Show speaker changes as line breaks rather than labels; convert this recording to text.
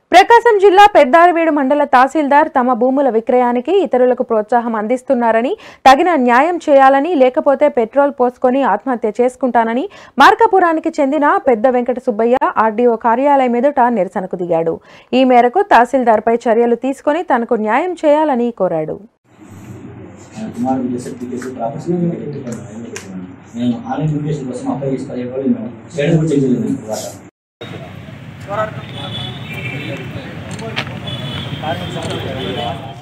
ప్రకాశం జిల్లా పెద్దారవీడు మండల తహసీల్దార్ తమ భూముల విక్రయానికి ఇతరులకు ప్రోత్సాహం అందిస్తున్నారని తగిన న్యాయం చేయాలని లేకపోతే పెట్రోల్ పోసుకొని ఆత్మహత్య చేసుకుంటానని మార్కాపురానికి చెందిన పెద్ద వెంకట సుబ్బయ్య ఆర్డీఓ కార్యాలయం ఎదుట నిరసనకు దిగాడు ఈ మేరకు తహసీల్దార్పై చర్యలు తీసుకొని తనకు న్యాయం చేయాలని కోరాడు
కుమార్ విజయ్ సర్టిఫికేట్ ప్రాపర్స్ నేను ఆన్లైన్ ఇన్విటేషన్ కోసం అప్లై చేసి పదిహేను రోజులు ఉన్నాను చేయడం కూడా చెక్ చేయలేదు నేను తర్వాత